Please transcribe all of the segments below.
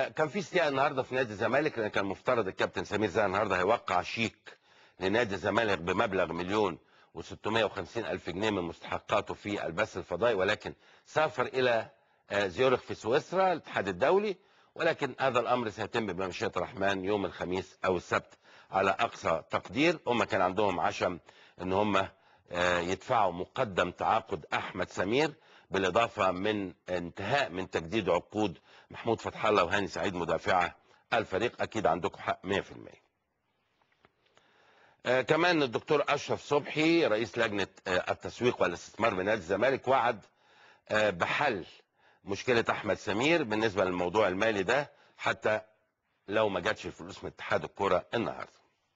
آه، كان في استياء النهارده في نادي الزمالك لان كان مفترض الكابتن سمير زاهي النهارده هيوقع شيك لنادي الزمالك بمبلغ مليون و650 الف جنيه من مستحقاته في البث الفضائي ولكن سافر الى آه، زيورخ في سويسرا الاتحاد الدولي ولكن هذا الامر سيتم بمشيئه الرحمن يوم الخميس او السبت على اقصى تقدير هم كان عندهم عشم ان هم آه، يدفعوا مقدم تعاقد احمد سمير بالاضافه من انتهاء من تجديد عقود محمود فتح الله وهاني سعيد مدافعه الفريق اكيد عندكم حق 100% آه كمان الدكتور اشرف صبحي رئيس لجنه آه التسويق والاستثمار بنادي الزمالك وعد آه بحل مشكله احمد سمير بالنسبه للموضوع المالي ده حتى لو ما جاتش الفلوس من اتحاد الكره النهارده.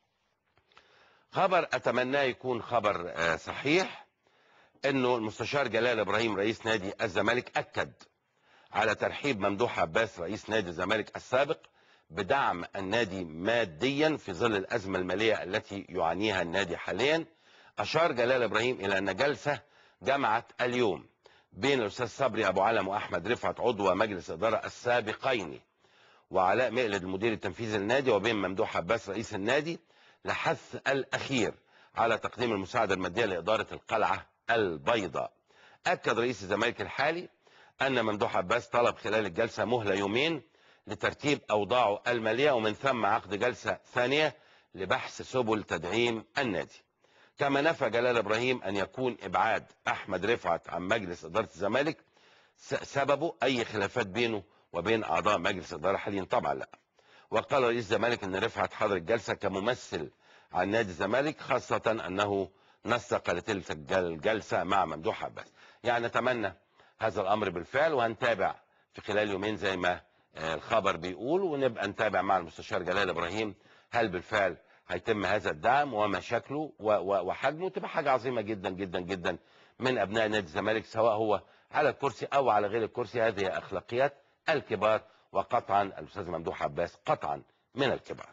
خبر اتمناه يكون خبر آه صحيح انه المستشار جلال ابراهيم رئيس نادي الزمالك اكد على ترحيب ممدوح عباس رئيس نادي الزمالك السابق بدعم النادي ماديا في ظل الازمه الماليه التي يعانيها النادي حاليا اشار جلال ابراهيم الى ان جلسه جمعت اليوم بين الاستاذ صبري ابو علم واحمد رفعت عضو مجلس اداره السابقين وعلاء مقلد المدير التنفيذي للنادي وبين ممدوح عباس رئيس النادي لحث الاخير على تقديم المساعده الماديه لاداره القلعه البيضاء. اكد رئيس الزمالك الحالي ان ممدوح عباس طلب خلال الجلسه مهله يومين لترتيب اوضاعه الماليه ومن ثم عقد جلسه ثانيه لبحث سبل تدعيم النادي. كما نفى جلال ابراهيم ان يكون ابعاد احمد رفعت عن مجلس اداره الزمالك س- سببه اي خلافات بينه وبين اعضاء مجلس الاداره حاليا طبعا لا. وقال رئيس الزمالك ان رفعت حضر الجلسه كممثل عن نادي الزمالك خاصه انه نسق لتلك الجل- الجلسه مع ممدوح عباس. يعني نتمنى هذا الامر بالفعل وهنتابع في خلال يومين زي ما آه، الخبر بيقول ونبقى نتابع مع المستشار جلال ابراهيم هل بالفعل هيتم هذا الدعم وما شكله و- و- وحجمه تبقى حاجه عظيمه جدا جدا جدا من ابناء نادي الزمالك سواء هو على الكرسي او على غير الكرسي هذه اخلاقيات الكبار وقطعا الاستاذ ممدوح عباس قطعا من الكبار.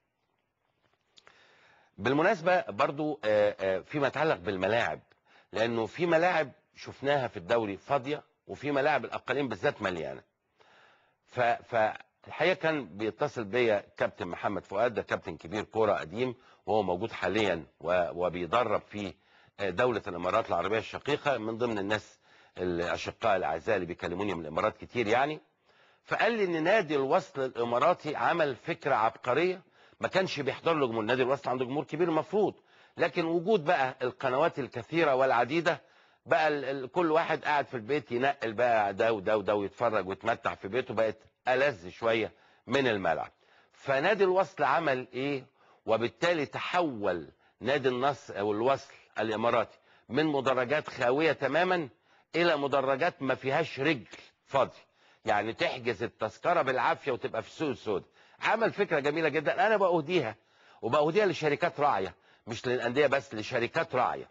بالمناسبه برضو آه، آه، فيما يتعلق بالملاعب لانه في ملاعب شفناها في الدوري فاضيه وفي ملاعب الاقاليم بالذات مليانه. ف فالحقيقه كان بيتصل بيا كابتن محمد فؤاد ده كابتن كبير كوره قديم وهو موجود حاليا و- وبيدرب في دوله الامارات العربيه الشقيقه من ضمن الناس الاشقاء الاعزاء اللي بيكلموني من الامارات كتير يعني فقال لي ان نادي الوصل الاماراتي عمل فكره عبقريه ما كانش بيحضر له جمهور نادي الوصل عنده جمهور كبير المفروض لكن وجود بقى القنوات الكثيره والعديده بقى ال ال كل واحد قاعد في البيت ينقل بقى ده وده وده ويتفرج ويتمتع في بيته بقت ألذ شويه من الملعب فنادي الوصل عمل ايه وبالتالي تحول نادي النصر او الوصل الاماراتي من مدرجات خاويه تماما الى مدرجات ما فيهاش رجل فاضي يعني تحجز التذكره بالعافيه وتبقى في السوق السوداء عمل فكره جميله جدا انا باهديها وباهديها لشركات راعيه مش للانديه بس لشركات راعيه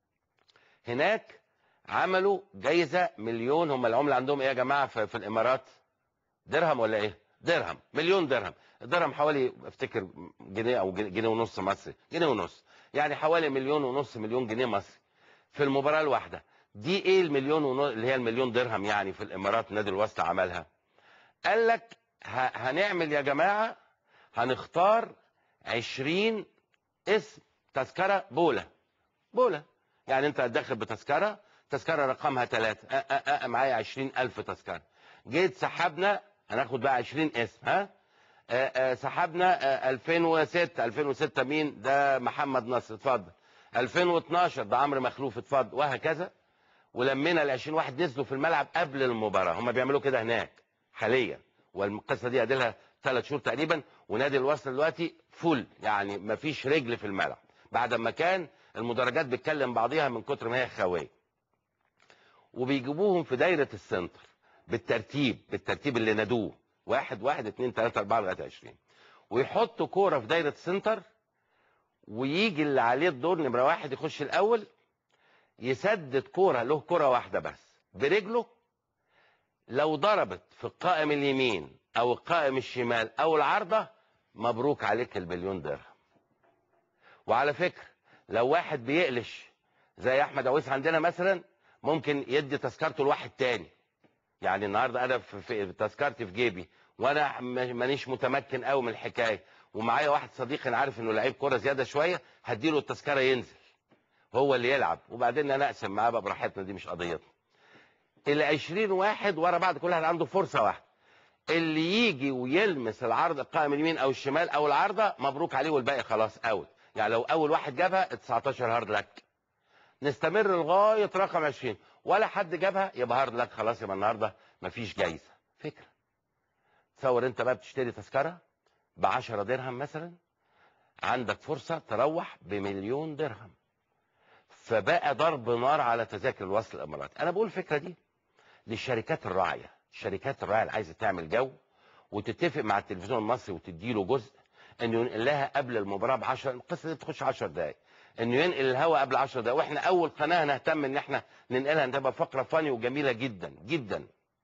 هناك عملوا جايزه مليون هم العمله عندهم ايه يا جماعه في, في الامارات درهم ولا ايه درهم مليون درهم الدرهم حوالي افتكر جنيه او جنيه جنيه ونص مصري جنيه ونص يعني حوالي مليون ونص مليون جنيه مصري في المباراه الواحده دي ايه المليون ونص اللي هي المليون درهم يعني في الامارات نادي الوسط عملها قال لك ه- هنعمل يا جماعه هنختار 20 اسم تذكره بوله بوله يعني انت داخل بتذكره تذكره رقمها ثلاثة أه أه أه معايا 20000 تذكره جيت سحبنا هناخد بقى 20 اسم ها آه، آه، سحبنا آه، 2006 2006 مين ده محمد نصر اتفضل 2012 ده عمرو مخلوف اتفضل وهكذا ولمينا ال 20 واحد نزلوا في الملعب قبل المباراه هم بيعملوا كده هناك حاليا والقصه دي اديلها ثلاث شهور تقريبا ونادي الوصل دلوقتي فل يعني ما فيش رجل في الملعب بعد ما كان المدرجات بتكلم بعضيها من كتر ما هي خاويه وبيجيبوهم في دايره السنتر بالترتيب بالترتيب اللي نادوه واحد واحد اتنين تلاته اربعه لغايه 20 ويحطوا كوره في دايره السنتر ويجي اللي عليه الدور نمره واحد يخش الاول يسدد كوره له كوره واحده بس برجله لو ضربت في القائم اليمين او القائم الشمال او العارضه مبروك عليك البليون درهم وعلى فكره لو واحد بيقلش زي احمد عويس عندنا مثلا ممكن يدي تذكرته لواحد تاني يعني النهارده انا في, في تذكرتي في جيبي وانا م- مانيش متمكن قوي من الحكايه ومعايا واحد صديقي انا عارف انه لعيب كوره زياده شويه هديله التذكره ينزل هو اللي يلعب وبعدين انا اقسم معاه بقى براحتنا دي مش قضيتنا ال 20 واحد ورا بعض كل واحد عنده فرصه واحده اللي يجي ويلمس العرض القائم اليمين او الشمال او العارضه مبروك عليه والباقي خلاص اوت يعني لو اول واحد جابها 19 هارد لك نستمر لغايه رقم 20 ولا حد جابها يبقى هارد لك خلاص يبقى النهارده مفيش جايزه فكره تصور انت بقى بتشتري تذكره ب 10 درهم مثلا عندك فرصه تروح بمليون درهم فبقى ضرب نار على تذاكر الوصل الاماراتي انا بقول الفكره دي للشركات الراعيه الشركات الراعيه اللي عايزه تعمل جو وتتفق مع التلفزيون المصري وتديله جزء انه ينقل لها قبل المباراه ب 10 القصه دي تخش 10 دقائق انه ينقل الهواء قبل 10 دقائق واحنا اول قناه نهتم ان احنا ننقلها ان تبقى فقره فاني وجميله جدا جدا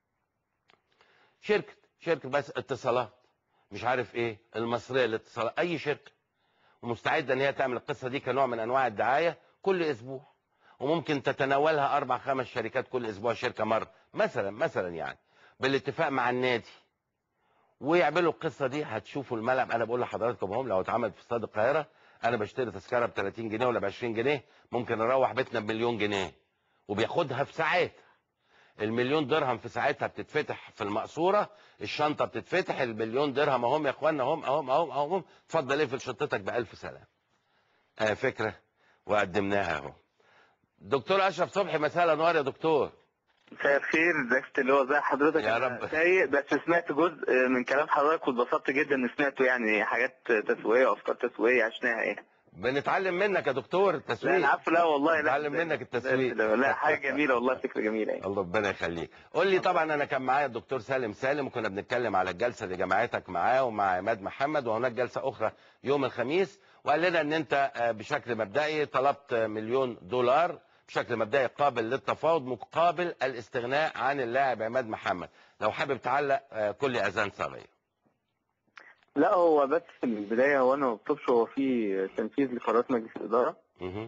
شركه شركه بس اتصالات مش عارف ايه المصريه للاتصالات اي شركه ومستعده ان هي تعمل القصه دي كنوع من انواع الدعايه كل اسبوع وممكن تتناولها اربع خمس شركات كل اسبوع شركه مره مثلا مثلا يعني بالاتفاق مع النادي ويعملوا القصه دي هتشوفوا الملعب انا بقول لحضراتكم هم لو اتعمل في استاد القاهره انا بشتري تذكره ب 30 جنيه ولا ب 20 جنيه ممكن اروح بيتنا بمليون جنيه وبياخدها في ساعات المليون درهم في ساعتها بتتفتح في المقصوره الشنطه بتتفتح المليون درهم اهم يا اخوانا اهم اهم اهم اهم اتفضل اقفل شنطتك بالف سلام آه فكره وقدمناها اهو دكتور اشرف صبحي مساء الانوار يا دكتور مساء الخير ازيك اللي هو زي حضرتك يا أنا رب. سايق بس سمعت جزء من كلام حضرتك واتبسطت جدا ان سمعته يعني حاجات تسويقيه وافكار تسويقيه عشناها ايه بنتعلم منك يا دكتور لا التسويق انا عارف لا والله لا نتعلم منك التسويق. لا, لا حاجه جميله والله فكره جميله يعني الله ربنا يخليك قول لي طبعا انا كان معايا الدكتور سالم سالم وكنا بنتكلم على الجلسه اللي جمعتك معاه ومع عماد محمد وهناك جلسه اخرى يوم الخميس وقال لنا ان انت آه، بشكل مبدئي طلبت مليون دولار بشكل مبدئي قابل للتفاوض مقابل الاستغناء عن اللاعب عماد محمد لو حابب تعلق آه، كل اذان صغير لا هو بس في البدايه هو انا ما بطلبش هو في تنفيذ لقرارات مجلس الاداره مهم.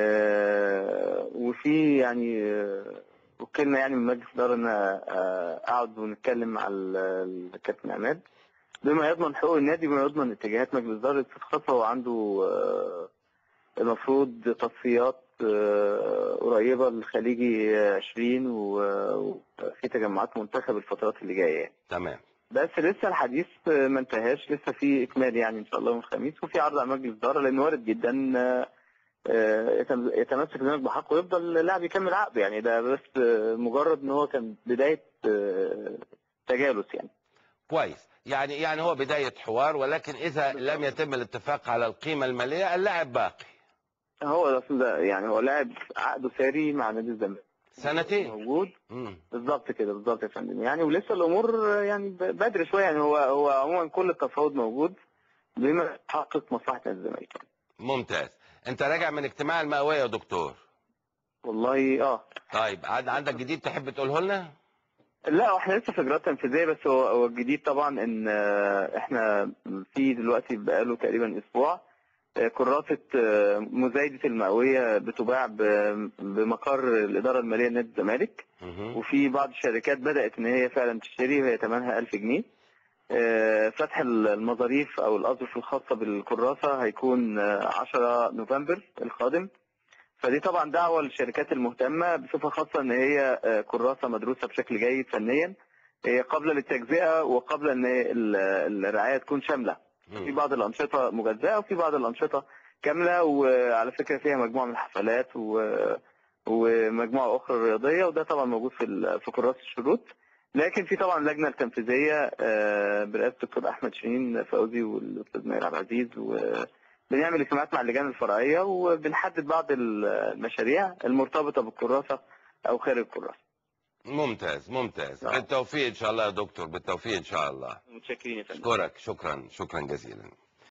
آه، وفي يعني آه، وكلنا يعني من مجلس الاداره ان آه، اقعد ونتكلم مع ال- الكابتن عماد بما يضمن حقوق النادي بما يضمن اتجاهات مجلس الاداره خاصه هو عنده آه، المفروض تصفيات آه، قريبه للخليجي 20 و- وفي تجمعات منتخب الفترات اللي جايه يعني. تمام بس لسه الحديث ما انتهاش لسه في اكمال يعني ان شاء الله يوم الخميس وفي عرض على مجلس الاداره لان وارد جدا آه، آه، يتم- يتمسك بذلك بحقه ويفضل اللاعب يكمل عقده يعني ده بس آه، مجرد ان هو كان بدايه آه، تجالس يعني كويس يعني يعني هو بدايه حوار ولكن اذا لم يتم الاتفاق على القيمه الماليه اللاعب باقي هو ده أصلاً ده يعني هو لاعب عقده ساري مع نادي الزمالك سنتين موجود مم. بالظبط كده بالظبط يا فندم يعني ولسه الامور آه، يعني ب- بدري شويه يعني هو هو عموما كل التفاوض موجود بما يحقق مصلحه نادي الزمالك ممتاز انت راجع من اجتماع المئويه يا دكتور والله اه طيب عاد عندك جديد تحب تقوله لنا لا احنا لسه في اجراءات تنفيذيه بس هو هو الجديد طبعا ان آه، احنا في دلوقتي بقاله تقريبا اسبوع آه، كراسه آه، مزايده المئويه بتباع ب- بمقر الاداره الماليه لنادي الزمالك مهم. وفي بعض الشركات بدات ان هي فعلا تشتري وهي ثمنها 1000 جنيه آه، فتح المظاريف او الاظرف الخاصه بالكراسه هيكون آه، 10 نوفمبر القادم فدي طبعا دعوه للشركات المهتمه بصفه خاصه ان هي آه، كراسه مدروسه بشكل جيد فنيا هي قابله للتجزئه وقابله ان ال- الرعايه تكون شامله في مم. بعض الانشطه مجزئه وفي بعض الانشطه كامله وعلى فكره فيها مجموعه من الحفلات و... ومجموعه اخرى رياضيه وده طبعا موجود في ال... في كراسه الشروط لكن في طبعا لجنه التنفيذيه آه، برئاسه الدكتور احمد شاهين فوزي والاستاذ ماهر عبد العزيز وبنعمل اجتماعات مع اللجان الفرعيه وبنحدد بعض المشاريع المرتبطه بالكراسه او خارج الكراسه ممتاز ممتاز نعم. بالتوفيق ان شاء الله يا دكتور بالتوفيق ان شاء الله متشكرين يا فندم اشكرك شكرا شكرا جزيلا